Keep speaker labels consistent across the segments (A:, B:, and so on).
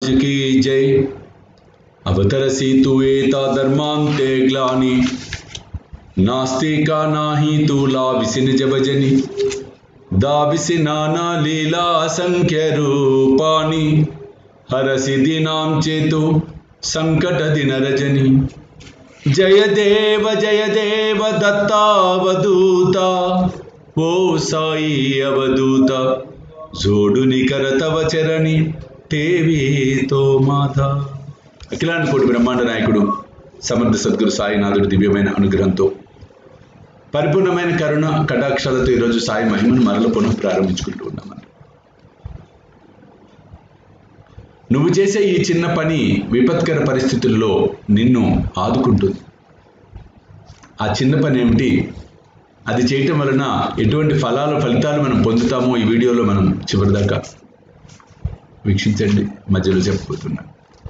A: की जय अवतरसी तू एता धर्मांते ग्लानी नास्ति का नाही तुला विसिन जबजनी दाविसि नाना लीला असंख्य रूपानी हरसि दिनां चेतु संकट दिन रजनी जय देव जय देव दत्तावधूत ఓ సాయి అవధూత జోడుని కరతవ చరణి టేవీతో మాత అఖిలాంటి కోటి బ్రహ్మాండ నాయకుడు సమర్థ సద్గురు సాయినాథుడి దివ్యమైన అనుగ్రహంతో పరిపూర్ణమైన కరుణ కటాక్షాలతో ఈరోజు సాయి మహిమను మరల పునః ప్రారంభించుకుంటూ ఉన్నామని నువ్వు చేసే ఈ చిన్న పని విపత్కర పరిస్థితుల్లో నిన్ను ఆదుకుంటుంది ఆ చిన్న పని ఏమిటి అది చేయటం వలన ఎటువంటి ఫలాలు ఫలితాలు మనం పొందుతామో ఈ వీడియోలో మనం చివరిదాకా వీక్షించండి మధ్యలో చెప్పబోతున్నా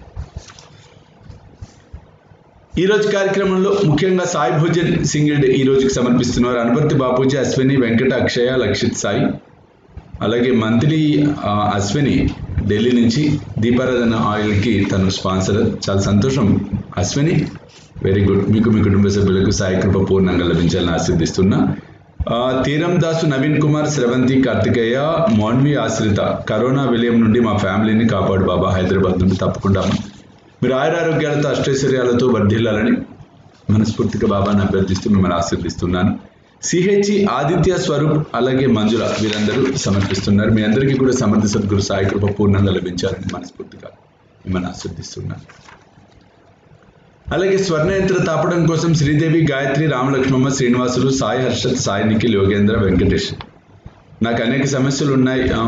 A: ఈరోజు కార్యక్రమంలో ముఖ్యంగా సాయి భోజన్ సింగిల్ డే ఈ రోజుకి సమర్పిస్తున్నారు అనుపర్తి బాపూజీ అశ్విని వెంకట అక్షయ లక్షిత్ సాయి అలాగే మంత్లీ ఆ, అశ్విని ఢిల్లీ నుంచి దీపారాధన ఆయిల్కి తను స్పాన్సర్ చాలా సంతోషం అశ్విని వెరీ గుడ్ మీకు మీ కుటుంబ సభ్యులకు సాయి కృప పూర్ణంగా లభించాలని ఆశీర్దిస్తున్నా ఆ, తీరం దాసు నవీన్ కుమార్ స్రవంతి కార్తికేయ మౌన్వి ఆశ్రిత కరోనా విలయం నుండి మా ఫ్యామిలీని కాపాడు బాబా హైదరాబాద్ నుండి తప్పకుండా మీరు ఆయురారోగ్యాలతో అష్టైశ్వర్యాలతో వర్ధిల్లాలని మనస్ఫూర్తిగా బాబాను అభ్యర్థిస్తూ మిమ్మల్ని ఆశీర్దిస్తున్నాను సిహెచ్ఈ ఆదిత్య స్వరూప్ అలాగే మంజుల వీరందరూ సమర్పిస్తున్నారు మీ అందరికీ కూడా సమర్థ సద్గురు సాయి కృప పూర్ణంగా లభించాలని మనస్ఫూర్తిగా మిమ్మల్ని ఆశీర్దిస్తున్నాను అలాగే స్వర్ణయంత్ర తాపడం కోసం శ్రీదేవి గాయత్రి రామలక్ష్మమ్మ శ్రీనివాసులు సాయి హర్షత్ సాయి నిఖిల్ యోగేంద్ర వెంకటేష్ నాకు అనేక సమస్యలు ఉన్నాయి ఆ,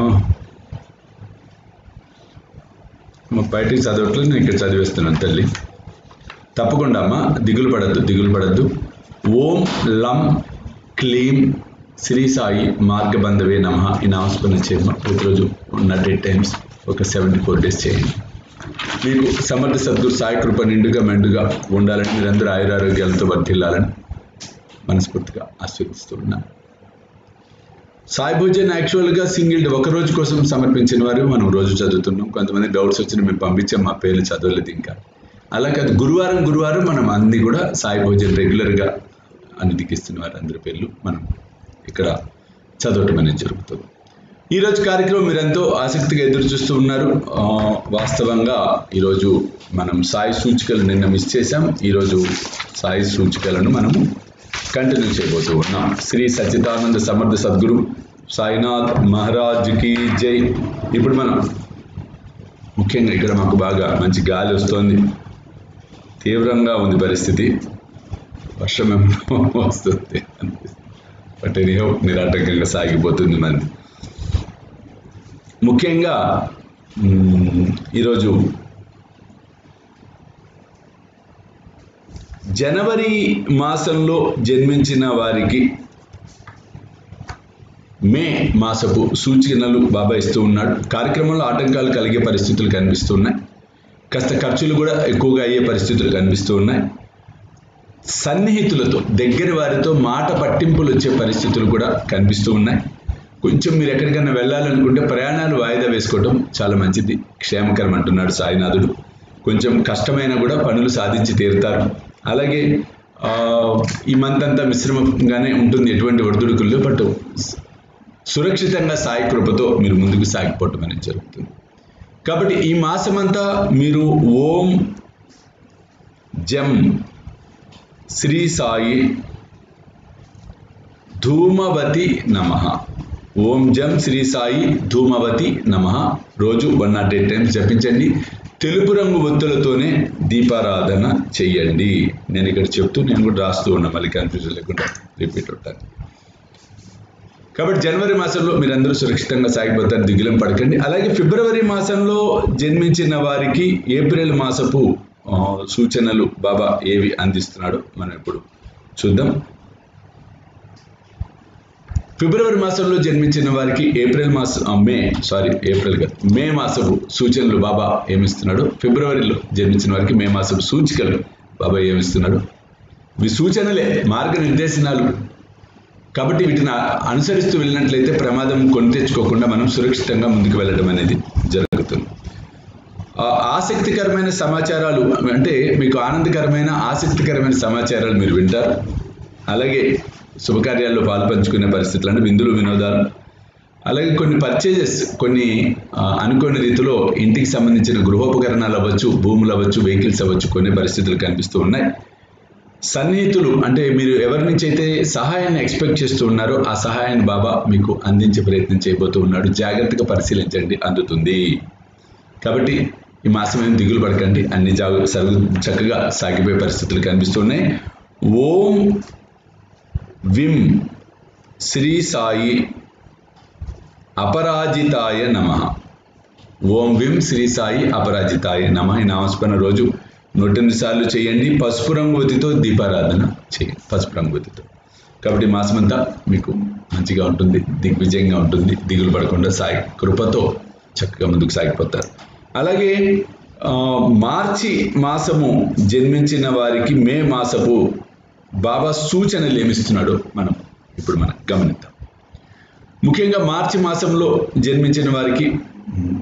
A: మా బయటికి చదవట్లేదు నేను ఇక్కడ చదివేస్తున్నాను తల్లి తప్పకుండా అమ్మ దిగులు పడద్దు దిగులు పడద్దు ఓం లం క్లీం శ్రీ సాయి మార్గబంధవే నమ ఈ నామస్మరణ చేయమ్మ ప్రతిరోజు ఉన్న డేట్ టైమ్స్ ఒక సెవెంటీ ఫోర్ డేస్ చేయండి మీకు సమర్థ సద్గురు సాయి కృప నిండుగా మెండుగా ఉండాలని మీరందరూ ఆయురారోగ్యాలతో వర్ధిల్లాలని మనస్ఫూర్తిగా ఆశీర్దిస్తూ ఉన్నాను సాయి భోజన్ యాక్చువల్గా సింగిల్ డే ఒక రోజు కోసం సమర్పించిన వారు మనం రోజు చదువుతున్నాం కొంతమంది డౌట్స్ వచ్చిన మేము పంపించాం మా పేర్లు చదవలేదు ఇంకా అలా కాదు గురువారం గురువారం మనం అన్ని కూడా సాయి భోజన్ రెగ్యులర్గా అన్నిటికి ఇస్తున్న వారు అందరి పేర్లు మనం ఇక్కడ చదవటం అనేది జరుగుతుంది ఈరోజు కార్యక్రమం మీరెంతో ఆసక్తిగా ఎదురు చూస్తూ ఉన్నారు ఆ, వాస్తవంగా ఈరోజు మనం సాయి సూచికలు నిన్న మిస్ చేశాం ఈరోజు సాయి సూచికలను మనము కంటిన్యూ చేయబోతూ ఉన్నాం శ్రీ సచ్చిదానంద సమర్థ సద్గురు సాయినాథ్ మహారాజ్కి జై ఇప్పుడు మనం ముఖ్యంగా ఇక్కడ మాకు బాగా మంచి గాలి వస్తోంది తీవ్రంగా ఉంది పరిస్థితి వర్షం ఏమో వస్తుంది బట్ ఎనీహో నిరాటంకంగా సాగిపోతుంది మంది ముఖ్యంగా మ్, ఈరోజు జనవరి మాసంలో జన్మించిన వారికి మే మాసపు సూచనలు బాబా ఇస్తూ ఉన్నాడు కార్యక్రమంలో ఆటంకాలు కలిగే పరిస్థితులు కనిపిస్తూ ఉన్నాయి కాస్త ఖర్చులు కూడా ఎక్కువగా అయ్యే పరిస్థితులు కనిపిస్తూ ఉన్నాయి సన్నిహితులతో దగ్గర వారితో మాట పట్టింపులు వచ్చే పరిస్థితులు కూడా కనిపిస్తూ ఉన్నాయి కొంచెం మీరు ఎక్కడికైనా వెళ్ళాలనుకుంటే ప్రయాణాలు వాయిదా వేసుకోవడం చాలా మంచిది క్షేమకరం అంటున్నాడు సాయినాథుడు కొంచెం కష్టమైనా కూడా పనులు సాధించి తీరుతారు అలాగే ఆ, ఈ మంత్ అంతా మిశ్రమంగానే ఉంటుంది ఎటువంటి ఒడిదుడుకుల్లో బట్ సురక్షితంగా సాయి కృపతో మీరు ముందుకు సాగిపోవటం అనేది జరుగుతుంది కాబట్టి ఈ మాసమంతా మీరు ఓం జం శ్రీ సాయి ధూమవతి నమ ఓం జం శ్రీ సాయి ధూమవతి నమ రోజు వన్ నాట్ ఎయిట్ టైమ్స్ జపించండి తెలుపు రంగు ఒత్తులతోనే దీపారాధన చెయ్యండి నేను ఇక్కడ చెప్తూ నేను కూడా రాస్తూ ఉన్నా మళ్ళీ కన్ఫ్యూజన్ లేకుండా రిపీట్ ఉంటాను కాబట్టి జనవరి మాసంలో మీరందరూ సురక్షితంగా సాగిపోతారు దిగులం పడకండి అలాగే ఫిబ్రవరి మాసంలో జన్మించిన వారికి ఏప్రిల్ మాసపు ఆ, సూచనలు బాబా ఏవి అందిస్తున్నాడో మనం ఇప్పుడు చూద్దాం ఫిబ్రవరి మాసంలో జన్మించిన వారికి ఏప్రిల్ మాసం ఆ, మే సారీ ఏప్రిల్ కాదు మే మాసపు సూచనలు బాబా ఏమిస్తున్నాడు ఫిబ్రవరిలో జన్మించిన వారికి మే మాసపు సూచికలు బాబా ఏమిస్తున్నాడు ఇవి సూచనలే మార్గనిర్దేశనాలు కాబట్టి వీటిని అ- అనుసరిస్తూ వెళ్ళినట్లయితే ప్రమాదం కొని తెచ్చుకోకుండా మనం సురక్షితంగా ముందుకు వెళ్ళడం అనేది జరుగుతుంది ఆ, ఆసక్తికరమైన సమాచారాలు అంటే మీకు ఆనందకరమైన ఆసక్తికరమైన సమాచారాలు మీరు వింటారు అలాగే శుభకార్యాల్లో పాల్పంచుకునే పరిస్థితులు అంటే విందులు వినోదాలు అలాగే కొన్ని పర్చేజెస్ కొన్ని ఆ, అనుకోని రీతిలో ఇంటికి సంబంధించిన గృహోపకరణాలు అవ్వచ్చు భూములు అవ్వచ్చు వెహికల్స్ అవ్వచ్చు కొన్ని పరిస్థితులు కనిపిస్తూ ఉన్నాయి సన్నిహితులు అంటే మీరు ఎవరి నుంచి అయితే సహాయాన్ని ఎక్స్పెక్ట్ చేస్తూ ఉన్నారో ఆ సహాయాన్ని బాబా మీకు అందించే ప్రయత్నం చేయబోతూ ఉన్నాడు జాగ్రత్తగా పరిశీలించండి అందుతుంది కాబట్టి ఈ మాసం ఏం దిగులు పడకండి అన్ని జాగు సరుగు చక్కగా సాగిపోయే పరిస్థితులు కనిపిస్తున్నాయి ఓం విం శ్రీ సాయి అపరాజితాయ నమ ఓం విం శ్రీ సాయి అపరాజితాయ నమ ఈ నామస్మరణ రోజు నూట ఎనిమిది సార్లు చేయండి పసుపు రంగు ఒత్తితో దీపారాధన చేయండి పసుపు రంగు ఒత్తితో కాబట్టి ఈ మాసమంతా మీకు మంచిగా ఉంటుంది దిగ్విజయంగా ఉంటుంది దిగులు పడకుండా సాగి కృపతో చక్కగా ముందుకు సాగిపోతారు అలాగే ఆ, మార్చి మాసము జన్మించిన వారికి మే మాసపు బాబా సూచనలు ఏమిస్తున్నాడో మనం ఇప్పుడు మనం గమనిద్దాం ముఖ్యంగా మార్చి మాసంలో జన్మించిన వారికి మ్,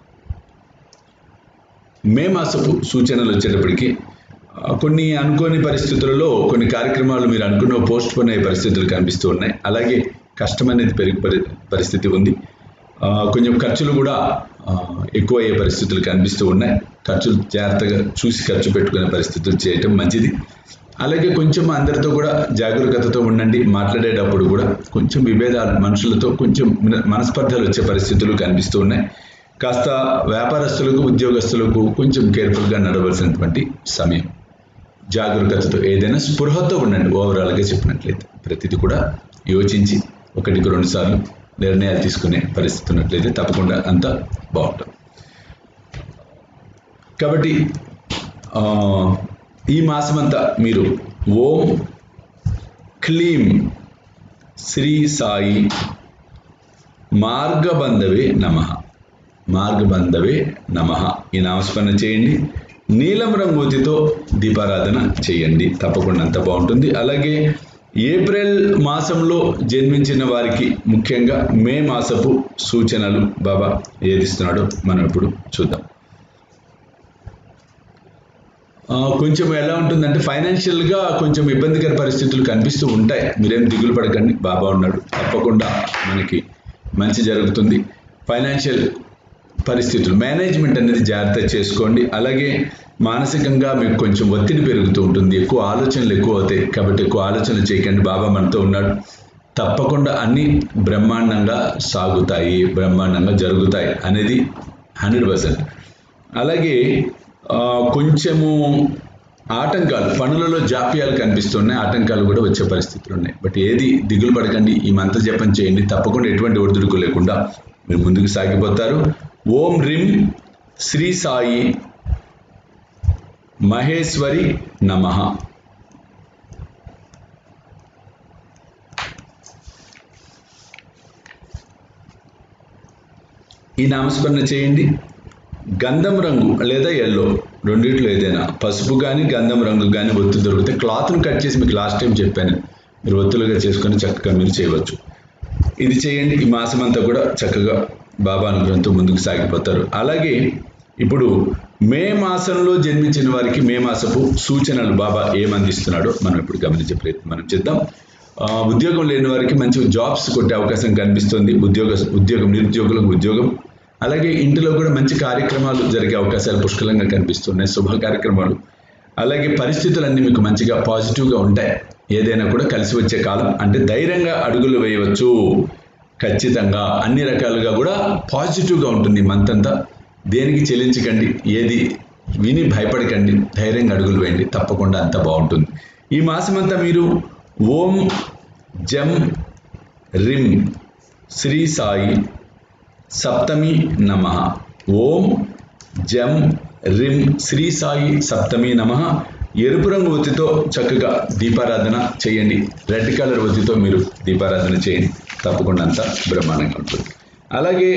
A: మే మాసపు సూచనలు వచ్చేటప్పటికి ఆ, కొన్ని అనుకోని పరిస్థితులలో కొన్ని కార్యక్రమాలు మీరు అనుకున్న పోస్ట్ పోన్ అయ్యే పరిస్థితులు కనిపిస్తూ ఉన్నాయి అలాగే కష్టం అనేది పెరిగి పరి పరిస్థితి ఉంది ఆ, కొంచెం ఖర్చులు కూడా ఆ, ఎక్కువ అయ్యే పరిస్థితులు కనిపిస్తూ ఉన్నాయి ఖర్చులు జాగ్రత్తగా చూసి ఖర్చు పెట్టుకునే పరిస్థితులు చేయటం మంచిది అలాగే కొంచెం అందరితో కూడా జాగరూకతతో ఉండండి మాట్లాడేటప్పుడు కూడా కొంచెం విభేదాలు మనుషులతో కొంచెం మన- మనస్పర్ధలు వచ్చే పరిస్థితులు కనిపిస్తూ ఉన్నాయి కాస్త వ్యాపారస్తులకు ఉద్యోగస్తులకు కొంచెం కేర్ఫుల్గా నడవలసినటువంటి సమయం జాగరూకతతో ఏదైనా స్పృహతో ఉండండి ఓవరాల్గా చెప్పినట్లయితే ప్రతిదీ కూడా యోచించి ఒకటికి రెండు సార్లు నిర్ణయాలు తీసుకునే పరిస్థితి ఉన్నట్లయితే తప్పకుండా అంతా బాగుంటుంది కాబట్టి ఆ, ఈ మాసమంతా మీరు ఓం క్లీం శ్రీ సాయి మార్గబంధవే నమ మార్గబంధవే నమ ఈ నామస్మరణ చేయండి నీలం రంగోతితో దీపారాధన చేయండి తప్పకుండా అంత బాగుంటుంది అలాగే ఏప్రిల్ మాసంలో జన్మించిన వారికి ముఖ్యంగా మే మాసపు సూచనలు బాబా ఏదిస్తున్నాడో మనం ఇప్పుడు చూద్దాం ఆ, కొంచెం ఎలా ఉంటుందంటే ఫైనాన్షియల్గా కొంచెం ఇబ్బందికర పరిస్థితులు కనిపిస్తూ ఉంటాయి మీరేం దిగులు పడకండి బాబా ఉన్నాడు తప్పకుండా మనకి మంచి జరుగుతుంది ఫైనాన్షియల్ పరిస్థితులు మేనేజ్మెంట్ అనేది జాగ్రత్త చేసుకోండి అలాగే మానసికంగా మీకు కొంచెం ఒత్తిడి పెరుగుతూ ఉంటుంది ఎక్కువ ఆలోచనలు ఎక్కువ అవుతాయి కాబట్టి ఎక్కువ ఆలోచనలు చేయకండి బాబా మనతో ఉన్నాడు తప్పకుండా అన్ని బ్రహ్మాండంగా సాగుతాయి బ్రహ్మాండంగా జరుగుతాయి అనేది హండ్రెడ్ పర్సెంట్ అలాగే ఆ, కొంచెము ఆటంకాలు పనులలో జాప్యాలు కనిపిస్తున్నాయి ఆటంకాలు కూడా వచ్చే పరిస్థితులు ఉన్నాయి బట్ ఏది దిగులు పడకండి ఈ మంత్ర జపం చేయండి తప్పకుండా ఎటువంటి ఒడిదుడుకు లేకుండా మీరు ముందుకు సాగిపోతారు ఓం రిం శ్రీ సాయి మహేశ్వరి నమః ఈ నామస్మరణ చేయండి గంధం రంగు లేదా ఎల్లో రెండిట్లో ఏదైనా పసుపు కానీ గంధం రంగు కానీ ఒత్తు దొరికితే క్లాత్ను కట్ చేసి మీకు లాస్ట్ టైం చెప్పాను మీరు ఒత్తులుగా చేసుకొని చక్కగా మీరు చేయవచ్చు ఇది చేయండి ఈ మాసం అంతా కూడా చక్కగా బాబా అనుగ్రహంతో ముందుకు సాగిపోతారు అలాగే ఇప్పుడు మే మాసంలో జన్మించిన వారికి మే మాసపు సూచనలు బాబా ఏమందిస్తున్నాడో మనం ఇప్పుడు గమనించే ప్రయత్నం మనం చేద్దాం ఆ, ఉద్యోగం లేని వారికి మంచి జాబ్స్ కొట్టే అవకాశం కనిపిస్తుంది ఉద్యోగ ఉద్యోగం నిరుద్యోగులకు ఉద్యోగం అలాగే ఇంటిలో కూడా మంచి కార్యక్రమాలు జరిగే అవకాశాలు పుష్కలంగా కనిపిస్తున్నాయి శుభ కార్యక్రమాలు అలాగే పరిస్థితులన్నీ మీకు మంచిగా పాజిటివ్గా ఉంటాయి ఏదైనా కూడా కలిసి వచ్చే కాలం అంటే ధైర్యంగా అడుగులు వేయవచ్చు ఖచ్చితంగా అన్ని రకాలుగా కూడా పాజిటివ్గా ఉంటుంది మంత్ అంతా దేనికి చెల్లించకండి ఏది విని భయపడకండి ధైర్యంగా అడుగులు వేయండి తప్పకుండా అంతా బాగుంటుంది ఈ మాసమంతా మీరు ఓం జం రిం శ్రీ సాయి సప్తమి నమ ఓం జం రిం శ్రీ సాయి సప్తమి నమ ఎరుపు రంగు ఒత్తితో చక్కగా దీపారాధన చేయండి రెడ్ కలర్ ఒత్తితో మీరు దీపారాధన చేయండి తప్పకుండా అంతా బ్రహ్మాండంగా ఉంటుంది అలాగే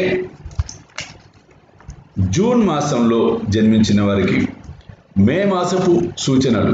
A: జూన్ మాసంలో జన్మించిన వారికి మే మాసపు సూచనలు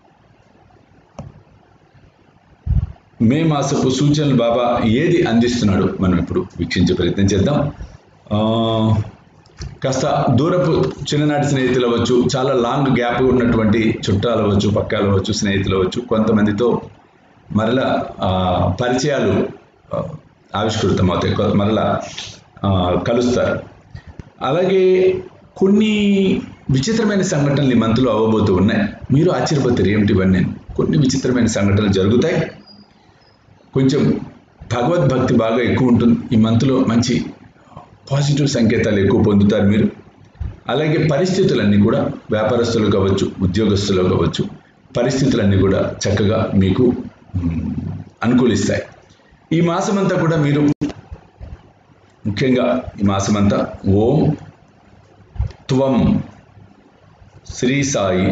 A: మే మాసపు సూచనలు బాబా ఏది అందిస్తున్నాడో మనం ఇప్పుడు వీక్షించే ప్రయత్నం చేద్దాం ఆ, కాస్త దూరపు చిన్ననాటి స్నేహితులు అవ్వచ్చు చాలా లాంగ్ గ్యాప్ ఉన్నటువంటి చుట్టాలు అవ్వచ్చు పక్కాలు అవ్వచ్చు స్నేహితులు అవ్వచ్చు కొంతమందితో మరలా ఆ, పరిచయాలు ఆ, ఆవిష్కృతం అవుతాయి కొ- మరలా ఆ, కలుస్తారు అలాగే కొన్ని విచిత్రమైన సంఘటనలు ఈ మంత్లో అవ్వబోతూ ఉన్నాయి మీరు ఆశ్చర్యపోతారు ఏమిటి ఇవన్నీ కొన్ని విచిత్రమైన సంఘటనలు జరుగుతాయి కొంచెం భగవద్భక్తి బాగా ఎక్కువ ఉంటుంది ఈ మంత్లో మంచి పాజిటివ్ సంకేతాలు ఎక్కువ పొందుతారు మీరు అలాగే పరిస్థితులన్నీ కూడా వ్యాపారస్తులు కావచ్చు ఉద్యోగస్తులు కావచ్చు పరిస్థితులన్నీ కూడా చక్కగా మీకు మ్, అనుకూలిస్తాయి ఈ మాసమంతా కూడా మీరు ముఖ్యంగా ఈ మాసమంతా ఓం త్వం శ్రీ సాయి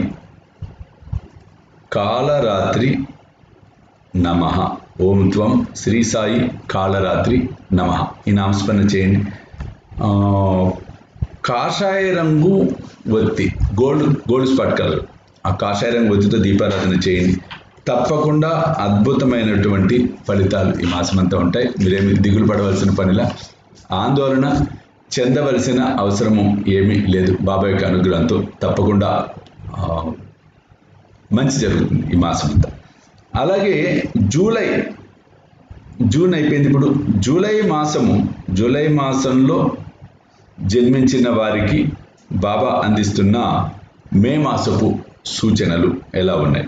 A: కాలరాత్రి నమ ఓం త్వం శ్రీ సాయి కాళరాత్రి నమ ఈ నామస్మరణ చేయండి ఆ, కాషాయ రంగు ఒత్తి గోల్డ్ గోల్డ్ స్పాట్ కలర్ ఆ కాషాయ రంగు ఒత్తితో దీపారాధన చేయండి తప్పకుండా అద్భుతమైనటువంటి ఫలితాలు ఈ మాసమంతా ఉంటాయి మీరేమి దిగులు పడవలసిన పనిలా ఆందోళన చెందవలసిన అవసరము ఏమీ లేదు బాబాయ్ యొక్క అనుగ్రహంతో తప్పకుండా ఆ, మంచి జరుగుతుంది ఈ మాసం అంతా అలాగే జూలై జూన్ అయిపోయింది ఇప్పుడు జూలై మాసము జూలై మాసంలో జన్మించిన వారికి బాబా అందిస్తున్న మే మాసపు సూచనలు ఎలా ఉన్నాయి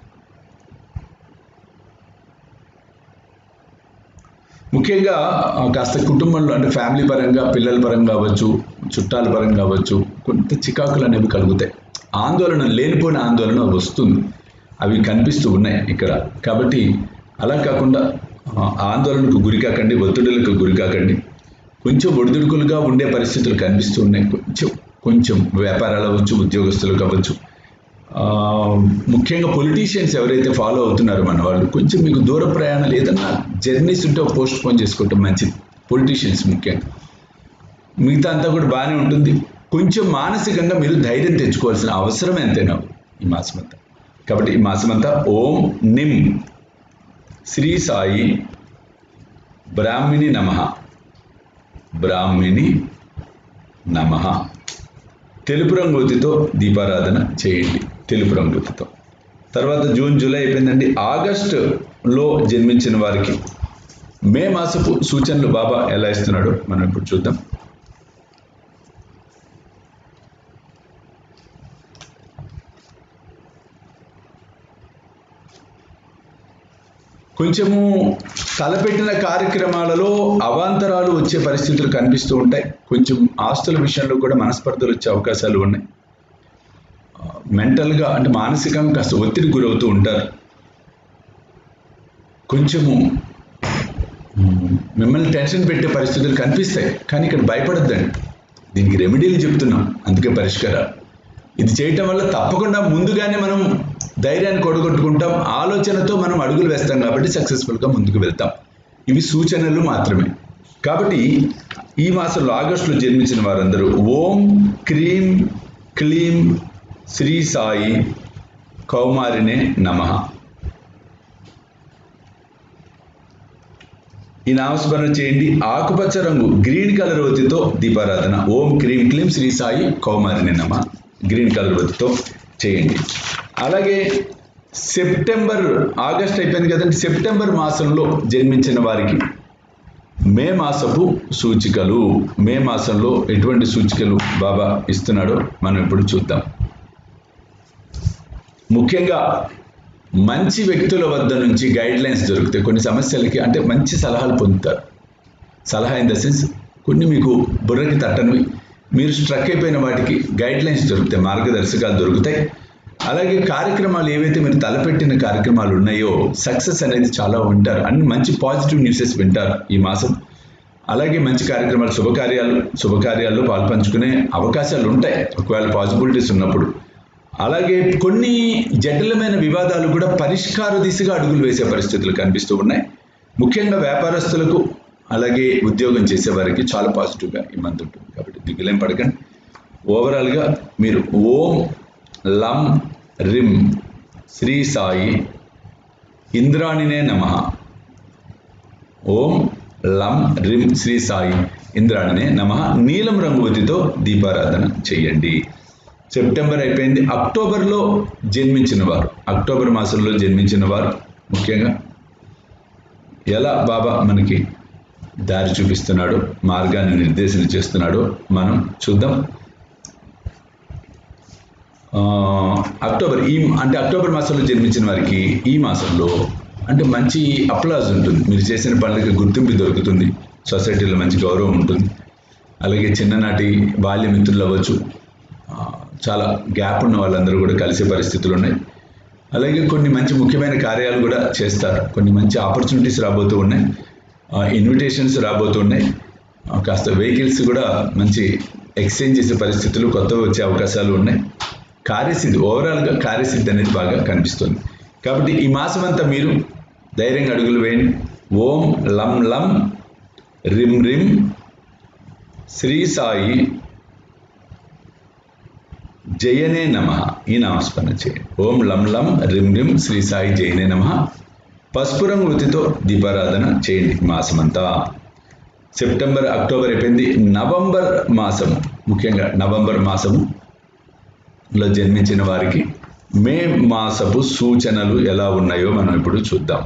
A: ముఖ్యంగా ఆ, కాస్త కుటుంబంలో అంటే ఫ్యామిలీ పరంగా పిల్లల పరంగా కావచ్చు చుట్టాల పరంగా కావచ్చు కొంత చికాకులు అనేవి కలుగుతాయి ఆందోళన లేనిపోయిన ఆందోళన వస్తుంది అవి కనిపిస్తూ ఉన్నాయి ఇక్కడ కాబట్టి అలా కాకుండా ఆ, ఆందోళనకు గురి కాకండి ఒత్తిడులకు గురి కాకండి కొంచెం ఒడిదుడుకులుగా ఉండే పరిస్థితులు కనిపిస్తూ ఉన్నాయి కొంచెం కొంచెం వ్యాపారాలు అవ్వచ్చు ఉద్యోగస్తులు కావచ్చు ఆ, ముఖ్యంగా పొలిటీషియన్స్ ఎవరైతే ఫాలో అవుతున్నారో మన వాళ్ళు కొంచెం మీకు దూర ప్రయాణాలు ఏదన్నా జర్నీస్ ఉంటే పోస్ట్ పోన్ చేసుకోవటం మంచిది పొలిటీషియన్స్ ముఖ్యంగా మిగతా అంతా కూడా బాగానే ఉంటుంది కొంచెం మానసికంగా మీరు ధైర్యం తెచ్చుకోవాల్సిన అవసరం ఎంతైనా ఉంది ఈ మాసమంతా కాబట్టి ఈ మాసమంతా ఓం నిమ్ శ్రీ సాయి బ్రాహ్మిణి నమ బ్రాహ్మిణి నమ తెలుపు రంగుతితో దీపారాధన చేయండి తెలుపు రంగుతితో తర్వాత జూన్ జూలై అయిపోయిందండి ఆగస్టులో జన్మించిన వారికి మే మాసపు సూచనలు బాబా ఎలా ఇస్తున్నాడో మనం ఇప్పుడు చూద్దాం కొంచెము తలపెట్టిన కార్యక్రమాలలో అవాంతరాలు వచ్చే పరిస్థితులు కనిపిస్తూ ఉంటాయి కొంచెం ఆస్తుల విషయంలో కూడా మనస్పర్ధలు వచ్చే అవకాశాలు ఉన్నాయి మెంటల్గా అంటే మానసికంగా కాస్త ఒత్తిడి గురవుతూ ఉంటారు కొంచెము మ్, మిమ్మల్ని టెన్షన్ పెట్టే పరిస్థితులు కనిపిస్తాయి కానీ ఇక్కడ భయపడొద్దండి దీనికి రెమెడీలు చెప్తున్నాం అందుకే పరిష్కారాలు ఇది చేయటం వల్ల తప్పకుండా ముందుగానే మనం ధైర్యాన్ని కొడగొట్టుకుంటాం ఆలోచనతో మనం అడుగులు వేస్తాం కాబట్టి సక్సెస్ఫుల్గా ముందుకు వెళ్తాం ఇవి సూచనలు మాత్రమే కాబట్టి ఈ మాసంలో ఆగస్టులో జన్మించిన వారందరూ ఓం క్రీం క్లీం శ్రీ సాయి కౌమారినే నమః ఈ నామస్మరణ చేయండి ఆకుపచ్చ రంగు గ్రీన్ కలర్ ఒత్తితో దీపారాధన ఓం క్రీం క్లీం శ్రీ సాయి కౌమారిని నమ గ్రీన్ కలర్ ఒత్తితో చేయండి అలాగే సెప్టెంబర్ ఆగస్ట్ అయిపోయింది కదండి సెప్టెంబర్ మాసంలో జన్మించిన వారికి మే మాసపు సూచికలు మే మాసంలో ఎటువంటి సూచికలు బాబా ఇస్తున్నాడో మనం ఇప్పుడు చూద్దాం ముఖ్యంగా మంచి వ్యక్తుల వద్ద నుంచి గైడ్ లైన్స్ దొరుకుతాయి కొన్ని సమస్యలకి అంటే మంచి సలహాలు పొందుతారు సలహా ఇన్ ద సెన్స్ కొన్ని మీకు బుర్రకి తట్టనివి మీరు స్ట్రక్ అయిపోయిన వాటికి గైడ్ లైన్స్ దొరుకుతాయి మార్గదర్శకాలు దొరుకుతాయి అలాగే కార్యక్రమాలు ఏవైతే మీరు తలపెట్టిన కార్యక్రమాలు ఉన్నాయో సక్సెస్ అనేది చాలా వింటారు అన్ని మంచి పాజిటివ్ న్యూసెస్ వింటారు ఈ మాసం అలాగే మంచి కార్యక్రమాలు శుభకార్యాలు శుభకార్యాల్లో పాల్పంచుకునే అవకాశాలు ఉంటాయి ఒకవేళ పాసిబిలిటీస్ ఉన్నప్పుడు అలాగే కొన్ని జటిలమైన వివాదాలు కూడా పరిష్కార దిశగా అడుగులు వేసే పరిస్థితులు కనిపిస్తూ ఉన్నాయి ముఖ్యంగా వ్యాపారస్తులకు అలాగే ఉద్యోగం చేసే వారికి చాలా పాజిటివ్గా ఈ మంత్ ఉంటుంది కాబట్టి దిగులేం పడకండి ఓవరాల్గా మీరు ఓం లం రిం శ్రీ సాయి ఇంద్రాణినే నమ ఓం లం రిం శ్రీ సాయి ఇంద్రాణనే నమ నీలం రంగు ఒత్తితో దీపారాధన చేయండి సెప్టెంబర్ అయిపోయింది అక్టోబర్లో జన్మించిన వారు అక్టోబర్ మాసంలో జన్మించిన వారు ముఖ్యంగా ఎలా బాబా మనకి దారి చూపిస్తున్నాడో మార్గాన్ని నిర్దేశన చేస్తున్నాడో మనం చూద్దాం ఆ, అక్టోబర్ ఈ అంటే అక్టోబర్ మాసంలో జన్మించిన వారికి ఈ మాసంలో అంటే మంచి అప్లాజ్ ఉంటుంది మీరు చేసిన పనులకి గుర్తింపు దొరుకుతుంది సొసైటీలో మంచి గౌరవం ఉంటుంది అలాగే చిన్ననాటి బాల్య మిత్రులు అవ్వచ్చు ఆ, చాలా గ్యాప్ ఉన్న వాళ్ళందరూ కూడా కలిసే పరిస్థితులు ఉన్నాయి అలాగే కొన్ని మంచి ముఖ్యమైన కార్యాలు కూడా చేస్తారు కొన్ని మంచి ఆపర్చునిటీస్ రాబోతూ ఉన్నాయి ఇన్విటేషన్స్ రాబోతూ ఉన్నాయి ఆ, కాస్త వెహికల్స్ కూడా మంచి ఎక్స్చేంజ్ చేసే పరిస్థితులు కొత్తగా వచ్చే అవకాశాలు ఉన్నాయి కార్యసిద్ధి ఓవరాల్గా కార్యసిద్ధి అనేది బాగా కనిపిస్తుంది కాబట్టి ఈ మాసం అంతా మీరు ధైర్యంగా అడుగులు వేయండి ఓం లం లం రిం రిం శ్రీ సాయి జయనే నమ ఈ నామస్మరణ చేయండి ఓం లం లం రిం రిం శ్రీ సాయి జయనే నమ పసుపు రంగు వృత్తితో దీపారాధన చేయండి ఈ మాసమంతా సెప్టెంబర్ అక్టోబర్ అయిపోయింది నవంబర్ మాసము ముఖ్యంగా నవంబర్ మాసము లో జన్మించిన వారికి మే మాసపు సూచనలు ఎలా ఉన్నాయో మనం ఇప్పుడు చూద్దాం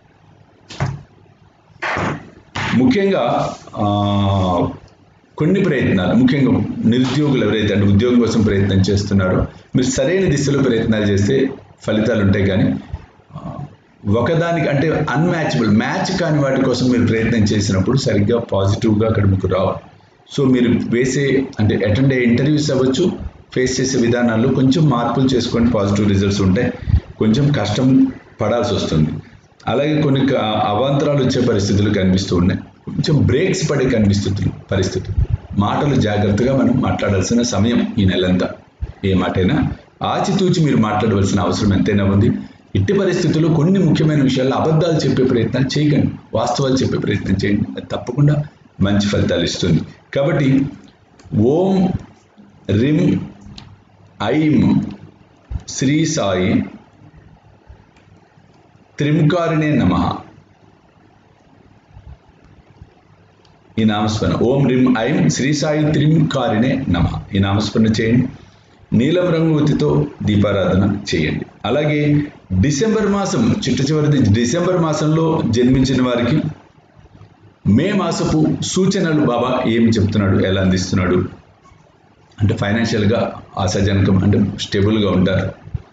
A: ముఖ్యంగా ఆ, కొన్ని ప్రయత్నాలు ముఖ్యంగా నిరుద్యోగులు ఎవరైతే అంటే ఉద్యోగం కోసం ప్రయత్నం చేస్తున్నారో మీరు సరైన దిశలో ప్రయత్నాలు చేస్తే ఫలితాలు ఉంటాయి కానీ ఆ, ఒకదానికి అంటే అన్మ్యాచబుల్ మ్యాచ్ కాని వాటి కోసం మీరు ప్రయత్నం చేసినప్పుడు సరిగ్గా పాజిటివ్గా అక్కడ మీకు రావు సో మీరు వేసే అంటే అటెండ్ అయ్యే ఇంటర్వ్యూస్ అవ్వచ్చు ఫేస్ చేసే విధానాల్లో కొంచెం మార్పులు చేసుకొని పాజిటివ్ రిజల్ట్స్ ఉంటాయి కొంచెం కష్టం పడాల్సి వస్తుంది అలాగే కొన్ని క- అవాంతరాలు వచ్చే పరిస్థితులు కనిపిస్తూ ఉన్నాయి కొంచెం బ్రేక్స్ పడే కనిపిస్తుంది పరిస్థితులు మాటలు జాగ్రత్తగా మనం మాట్లాడాల్సిన సమయం ఈ నెలంతా ఏ మాటైనా ఆచితూచి మీరు మాట్లాడవలసిన అవసరం ఎంతైనా ఉంది ఇట్టి పరిస్థితుల్లో కొన్ని ముఖ్యమైన విషయాల్లో అబద్ధాలు చెప్పే ప్రయత్నం చేయకండి వాస్తవాలు చెప్పే ప్రయత్నం చేయండి అది తప్పకుండా మంచి ఫలితాలు ఇస్తుంది కాబట్టి ఓం రిం ఐం శ్రీ సాయి త్రింకారిణే నమ ఈ నామస్మరణ ఓం రిం ఐం శ్రీ సాయి త్రింకారిణే నమ ఈ నామస్మరణ చేయండి నీలం రంగు ఒత్తితో దీపారాధన చేయండి అలాగే డిసెంబర్ మాసం చిట్ట చివరిది డిసెంబర్ మాసంలో జన్మించిన వారికి మే మాసపు సూచనలు బాబా ఏమి చెప్తున్నాడు ఎలా అందిస్తున్నాడు అంటే ఫైనాన్షియల్గా ఆశాజనకం అంటే స్టేబుల్గా ఉంటారు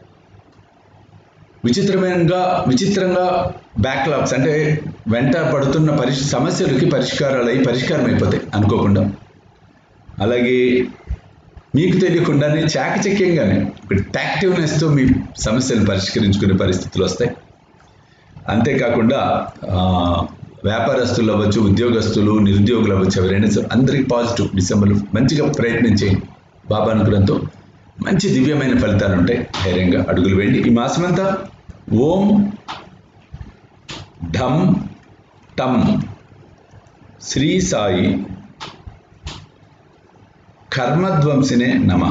A: విచిత్రమైనగా విచిత్రంగా బ్యాక్లాగ్స్ అంటే వెంట పడుతున్న పరి సమస్యలకి పరిష్కారాలు అయి పరిష్కారం అయిపోతాయి అనుకోకుండా అలాగే మీకు తెలియకుండానే చాకచక్యంగానే ఒక టాక్టివ్నెస్తో మీ సమస్యలను పరిష్కరించుకునే పరిస్థితులు వస్తాయి అంతేకాకుండా ఆ, వ్యాపారస్తులు అవ్వచ్చు ఉద్యోగస్తులు నిరుద్యోగులు అవ్వచ్చు ఎవరైనా సరే అందరికి పాజిటివ్ డిసెంబర్లో మంచిగా ప్రయత్నం చేయండి బాబా అనుగ్రహంతో మంచి దివ్యమైన ఫలితాలు ఉంటాయి ధైర్యంగా అడుగులు వేయండి ఈ మాసమంతా ఓం ఢం టం శ్రీ సాయి కర్మధ్వంసినే నమ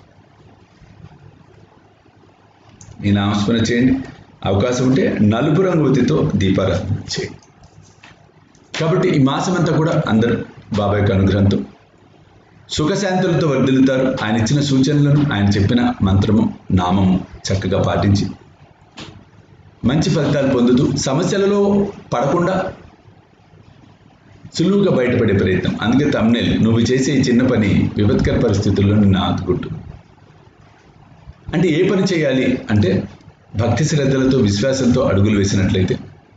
A: ఈ నామస్మరణ చేయండి అవకాశం ఉంటే నలుపు రంగు ఒత్తితో దీపారాధన చేయండి కాబట్టి ఈ మాసం అంతా కూడా అందరూ బాబాయ్ యొక్క అనుగ్రహంతో సుఖశాంతులతో వర్ధిల్లుతారు ఆయన ఇచ్చిన సూచనలను ఆయన చెప్పిన మంత్రము నామము చక్కగా పాటించి మంచి ఫలితాలు పొందుతూ సమస్యలలో పడకుండా సులువుగా బయటపడే ప్రయత్నం అందుకే తమ్నేల్ నువ్వు చేసే ఈ చిన్న పని విపత్కర పరిస్థితుల్లో నిన్ను ఆదుకుంటుంది అంటే ఏ పని చేయాలి అంటే భక్తి శ్రద్ధలతో విశ్వాసంతో అడుగులు వేసినట్లయితే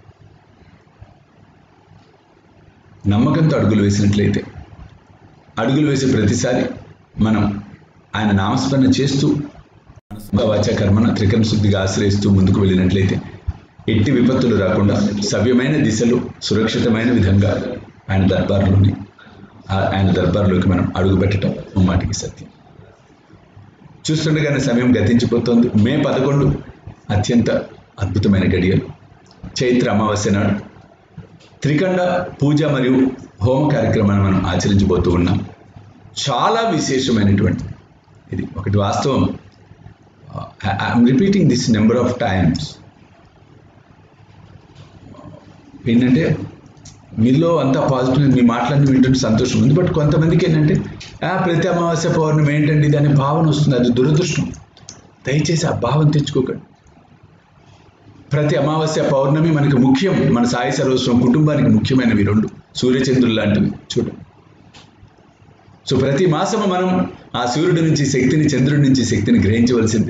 A: నమ్మకంతో అడుగులు వేసినట్లయితే అడుగులు వేసే ప్రతిసారి మనం ఆయన నామస్మరణ చేస్తూ వాచ కర్మన త్రికరణ శుద్ధిగా ఆశ్రయిస్తూ ముందుకు వెళ్ళినట్లయితే ఎట్టి విపత్తులు రాకుండా సవ్యమైన దిశలో సురక్షితమైన విధంగా ఆయన దర్బార్లోని ఆ- ఆయన దర్బార్లోకి మనం అడుగు పెట్టడం ముమ్మాటికి సత్యం చూస్తుండగానే సమయం గతించిపోతుంది మే పదకొండు అత్యంత అద్భుతమైన గడియలు చైత్ర అమావాస్య నాడు త్రికండ పూజ మరియు హోమ కార్యక్రమాన్ని మనం ఆచరించబోతూ ఉన్నాం చాలా విశేషమైనటువంటి ఇది ఒకటి వాస్తవం I'm repeating this number of times ఏంటంటే మీలో అంతా పాజిటివ్ మీ మాటలన్నీ వింటుంటే సంతోషం ఉంది బట్ కొంతమందికి ఏంటంటే ఆ ప్రతి అమావాస్య పౌర్ణమి ఏంటండి దాని భావన వస్తుంది అది దురదృష్టం దయచేసి ఆ భావం తెచ్చుకోకండి ప్రతి అమావాస్య పౌర్ణమి మనకి ముఖ్యం మన సాయి సర్వస్వం కుటుంబానికి ముఖ్యమైనవి రెండు సూర్యచంద్రులు లాంటివి చూడండి సో ప్రతి మాసము మనం ఆ సూర్యుడి నుంచి శక్తిని చంద్రుడి నుంచి శక్తిని గ్రహించవలసింది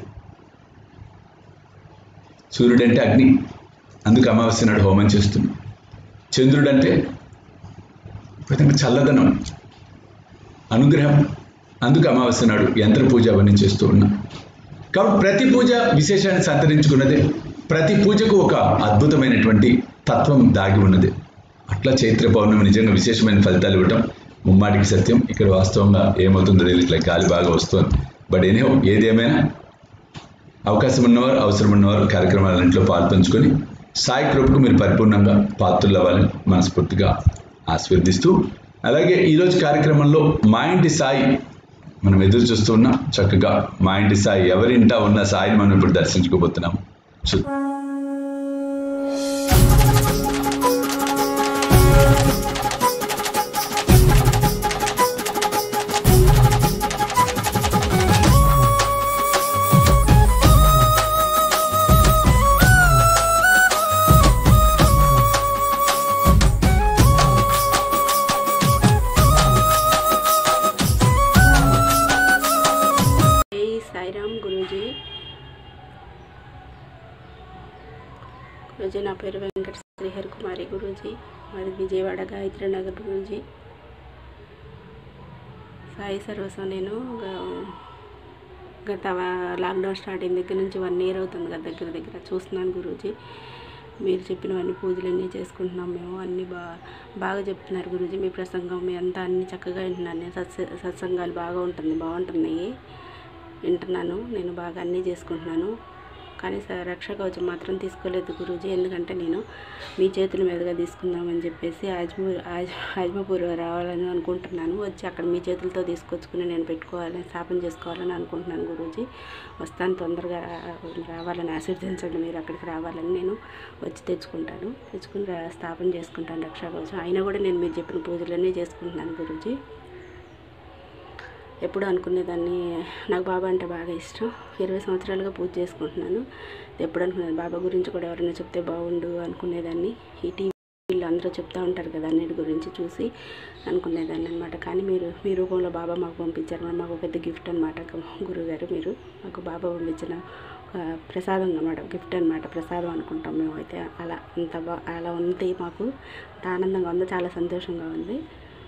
A: సూర్యుడు అంటే అగ్ని అందుకు అమావాస్య నాడు హోమం చేస్తుంది చంద్రుడు అంటే విధంగా చల్లదనం అనుగ్రహం అందుకు అమావాస్య నాడు యంత్ర పూజ అవన్నీ చేస్తూ ఉన్నాం కాబట్టి ప్రతి పూజ విశేషాన్ని సంతరించుకున్నదే ప్రతి పూజకు ఒక అద్భుతమైనటువంటి తత్వం దాగి ఉన్నది అట్లా చైత్ర పౌర్ణమి నిజంగా విశేషమైన ఫలితాలు ఇవ్వటం ముమ్మాటికి సత్యం ఇక్కడ వాస్తవంగా ఏమవుతుందో తెలియదు ఇట్లా గాలి బాగా వస్తుంది బట్ ఎనీహో ఏదేమైనా అవకాశం ఉన్నవారు అవసరం ఉన్నవారు కార్యక్రమాలన్నింటిలో పాల్పంచుకొని సాయి కృపకు మీరు పరిపూర్ణంగా పాత్రలు అవ్వాలని మనస్ఫూర్తిగా ఆశీర్వదిస్తూ అలాగే ఈరోజు కార్యక్రమంలో మా ఇంటి సాయి మనం ఎదురు చూస్తూ ఉన్నాం చక్కగా మా ఇంటి సాయి ఎవరింటా ఉన్న సాయిని మనం ఇప్పుడు దర్శించుకోబోతున్నాం చూ
B: జై సాయిరామ్ గురూజీ గురూజీ నా పేరు వెంకట శ్రీహరి కుమారి గురూజీ మాది విజయవాడ గాయత్రి నగర్ గురూజీ సాయి సర్వస్వం నేను గ- గత వా- లాక్డౌన్ స్టార్ట్ అయిన దగ్గర నుంచి వన్ ఇయర్ అవుతుంది కదా దగ్గర దగ్గర చూస్తున్నాను గురూజీ మీరు చెప్పినవన్నీ పూజలన్నీ చేసుకుంటున్నాం మేము అన్నీ బా బాగా చెప్తున్నారు గురూజీ మీ ప్రసంగం మీ అంతా అన్నీ చక్కగా వింటున్నాను నేను సత్స సత్సంగాలు బాగా ఉంటుంది బాగుంటున్నాయి వింటున్నాను నేను బాగా అన్నీ చేసుకుంటున్నాను కానీ స- రక్ష కవచం మాత్రం తీసుకోలేదు గురూజీ ఎందుకంటే నేను మీ చేతుల మీదుగా తీసుకుందామని చెప్పేసి ఆజ్మూర్ ఆజ్ ఆజ్మపూర్ రావాలని అనుకుంటున్నాను వచ్చి అక్కడ మీ చేతులతో తీసుకొచ్చుకుని నేను పెట్టుకోవాలని స్థాపన చేసుకోవాలని అనుకుంటున్నాను గురూజీ వస్తాను తొందరగా రావాలని ఆశీర్వదించండి మీరు అక్కడికి రావాలని నేను వచ్చి తెచ్చుకుంటాను తెచ్చుకుని రా- స్థాపన చేసుకుంటాను రక్షా కవచం అయినా కూడా నేను మీరు చెప్పిన పూజలన్నీ చేసుకుంటున్నాను గురూజీ ఎప్పుడు అనుకునేదాన్ని నాకు బాబా అంటే బాగా ఇష్టం ఇరవై సంవత్సరాలుగా పూజ చేసుకుంటున్నాను ఎప్పుడు అనుకునేది బాబా గురించి కూడా ఎవరైనా చెప్తే బాగుండు అనుకునేదాన్ని ఈ టీవీలో అందరూ చెప్తూ ఉంటారు కదా అన్నిటి గురించి చూసి అనుకునేదాన్ని అనమాట కానీ మీరు మీ రూపంలో బాబా మాకు పంపించారు మాకు పెద్ద గిఫ్ట్ అనమాట గురుగారు మీరు మాకు బాబా పంపించిన ఒక ప్రసాదం అనమాట గిఫ్ట్ అనమాట ప్రసాదం అనుకుంటాం మేమైతే అలా అంత బా అలా ఉంది మాకు అంత ఆనందంగా ఉంది చాలా సంతోషంగా ఉంది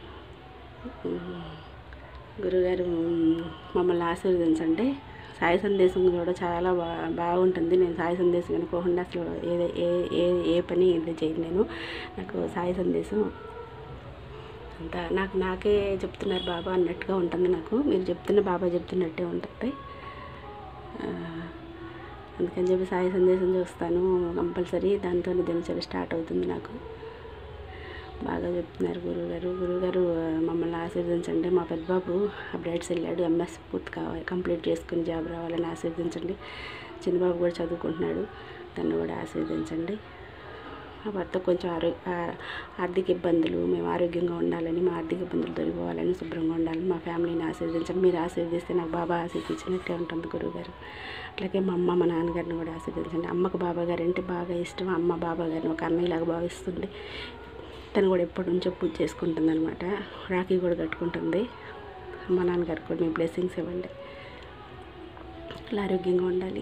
B: గురుగారు మ్, మమ్మల్ని ఆశీర్వదించండి సాయి సందేశం కూడా చాలా బా బాగుంటుంది నేను సాయి సందేశం అనుకోకుండా అసలు ఏదే ఏ ఏ ఏ పని ఇది చేయను నేను నాకు సాయి సందేశం అంత నాకు నాకే చెప్తున్నారు బాబా అన్నట్టుగా ఉంటుంది నాకు మీరు చెప్తున్న బాబా చెప్తున్నట్టే ఉంటుంది ఆ, అందుకని చెప్పి సాయి సందేశం చూస్తాను కంపల్సరీ దాంతో దినచర్య స్టార్ట్ అవుతుంది నాకు బాగా చెప్తున్నారు గురువుగారు గురువుగారు ఆ, మమ్మల్ని ఆశీర్వదించండి మా పెద్దబాబు అప్డేట్స్ వెళ్ళాడు ఎంఎస్ పూర్తి కావాలి కంప్లీట్ చేసుకుని జాబ్ రావాలని ఆశీర్వదించండి చిన్నబాబు కూడా చదువుకుంటున్నాడు తను కూడా ఆశీర్వదించండి మా భర్త కొంచెం ఆరో ఆ- ఆర్థిక ఇబ్బందులు మేము ఆరోగ్యంగా ఉండాలని మా ఆర్థిక ఇబ్బందులు తొలగిపోవాలని శుభ్రంగా ఉండాలని మా ఫ్యామిలీని ఆశీర్వదించండి మీరు ఆశీర్వదిస్తే నాకు బాబా ఆశీర్వదించినట్టే ఉంటుంది గురువుగారు అట్లాగే మా అమ్మ మా నాన్నగారిని కూడా ఆశీర్వదించండి అమ్మకు బాబా గారు అంటే బాగా ఇష్టం అమ్మ బాబా గారిని ఒక అన్నయ్యలాగా భావిస్తుంది తను కూడా ఎప్పటి నుంచో పూజ చేసుకుంటుంది అనమాట రాఖీ కూడా కట్టుకుంటుంది మా నాన్నగారికి కూడా మీ బ్లెస్సింగ్స్ ఇవ్వండి అలా ఆరోగ్యంగా ఉండాలి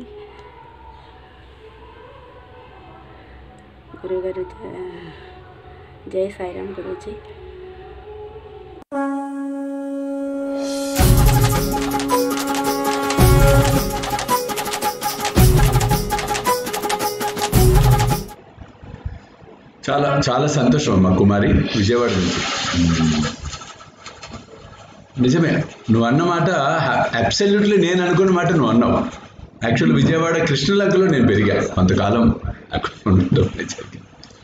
B: గురువుగారు జ- జై సాయిరామ్ గురూజీ
A: చాలా చాలా సంతోషం అమ్మా కుమారి విజయవాడ నుంచి నిజమే నువ్వు అన్న మాట అబ్సల్యూట్లీ నేను అనుకున్న మాట నువ్వు అన్నావు యాక్చువల్ విజయవాడ కృష్ణలంకలో నేను పెరిగా కొంతకాలం అక్కడ ఉండడం జరిగింది.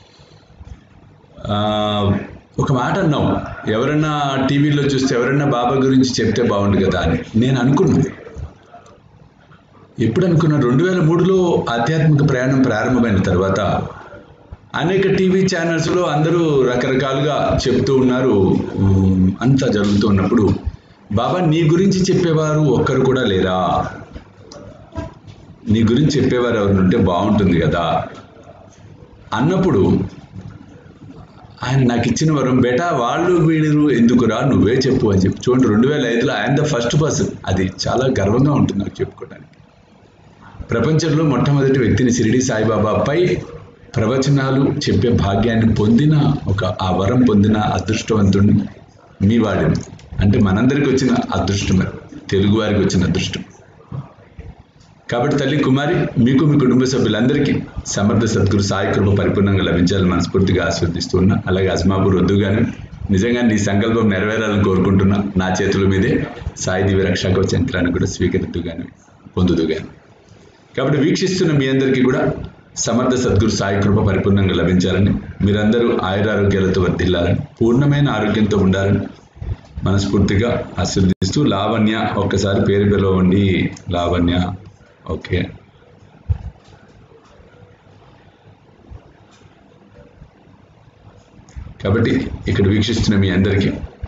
A: ఆ, ఒక మాట అన్నావు ఎవరన్నా టీవీలో చూస్తే ఎవరన్నా బాబా గురించి చెప్తే బాగుండు కదా అని నేను అనుకున్నాను ఎప్పుడు అనుకున్నా రెండు వేల మూడులో ఆధ్యాత్మిక ప్రయాణం ప్రారంభమైన తర్వాత అనేక టీవీ ఛానల్స్లో అందరూ రకరకాలుగా చెప్తూ ఉన్నారు ఉమ్, అంతా జరుగుతూ ఉన్నప్పుడు బాబా నీ గురించి చెప్పేవారు ఒక్కరు కూడా లేరా నీ గురించి చెప్పేవారు ఎవరు ఉంటే బాగుంటుంది కదా అన్నప్పుడు ఆయన నాకు ఇచ్చిన వరం బేటా వాళ్ళు వీళ్ళు ఎందుకురా నువ్వే చెప్పు అని చెప్పి చూడండి రెండు వేల ఐదులో ఆయన ద ఫస్ట్ పర్సన్ అది చాలా గర్వంగా ఉంటుంది నాకు చెప్పుకోవడానికి ప్రపంచంలో మొట్టమొదటి వ్యక్తిని షిరిడి సాయిబాబాపై ప్రవచనాలు చెప్పే భాగ్యాన్ని పొందిన ఒక ఆ వరం పొందిన అదృష్టవంతుడిని మీ వాడిని అంటే మనందరికి వచ్చిన అదృష్టం అది తెలుగు వారికి వచ్చిన అదృష్టం కాబట్టి తల్లి కుమారి మీకు మీ కుటుంబ సభ్యులందరికీ సమర్థ సద్గురు సాయి కృప పరిపూర్ణంగా లభించాలని మనస్ఫూర్తిగా ఆస్వాదిస్తూ ఉన్నా అలాగే అజ్మాపూర్ వద్దు కానీ నిజంగా నీ సంకల్పం నెరవేరాలని కోరుకుంటున్నా నా చేతుల మీదే సాయి దివ్య రక్షాకవచ యంత్రాన్ని కూడా స్వీకరిద్దు కానీ పొందుదు కానీ కాబట్టి వీక్షిస్తున్న మీ అందరికీ కూడా సమర్థ సద్గురు సాయి కృప పరిపూర్ణంగా లభించాలని మీరందరూ ఆయురారోగ్యాలతో వర్ధిల్లాలని పూర్ణమైన ఆరోగ్యంతో ఉండాలని మనస్ఫూర్తిగా ఆశీర్దిస్తూ లావణ్య ఒక్కసారి పేరు పిలవండి లావణ్య ఓకే కాబట్టి ఇక్కడ వీక్షిస్తున్న మీ అందరికీ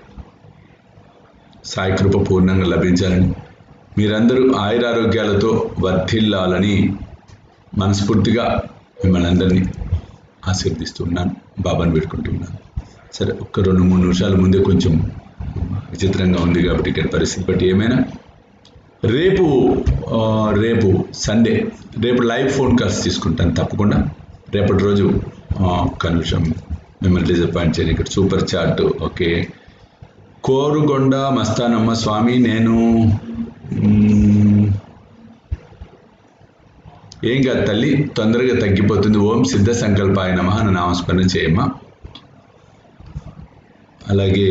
A: సాయి కృప పూర్ణంగా లభించాలని మీరందరూ ఆయురారోగ్యాలతో వర్ధిల్లాలని మనస్ఫూర్తిగా మిమ్మల్ని అందరినీ ఆశీర్దిస్తున్నాను బాబాను పెట్టుకుంటున్నాను సరే ఒక్క రెండు మూడు నిమిషాల ముందే కొంచెం విచిత్రంగా ఉంది కాబట్టి ఇక్కడ పరిస్థితి బట్టి ఏమైనా రేపు ఆ, రేపు సండే రేపు లైవ్ ఫోన్ కాల్స్ తీసుకుంటాను తప్పకుండా రేపటి రోజు ఆ, ఒక్క నిమిషం మిమ్మల్ని డిసప్పాయింట్ చేయను ఇక్కడ super chat okay Korugonda Mastanamma Swami నేను మ్మ్, ఏం కాదు తల్లి తొందరగా తగ్గిపోతుంది ఓం సిద్ధ సంకల్పాయ నమ అని నామస్మరణ చేయమ్మా అలాగే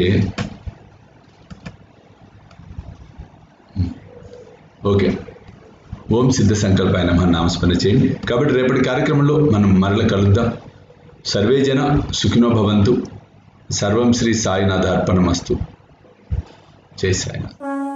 A: ఓకే ఓం సిద్ధ సంకల్పాయ నమ నామస్మరణ చేయండి కాబట్టి రేపటి కార్యక్రమంలో మనం మరల కలుద్దాం సర్వే జన సుఖినో భవంతు సర్వం శ్రీ సాయినాథ అర్పణమస్తు జై సాయినాథ్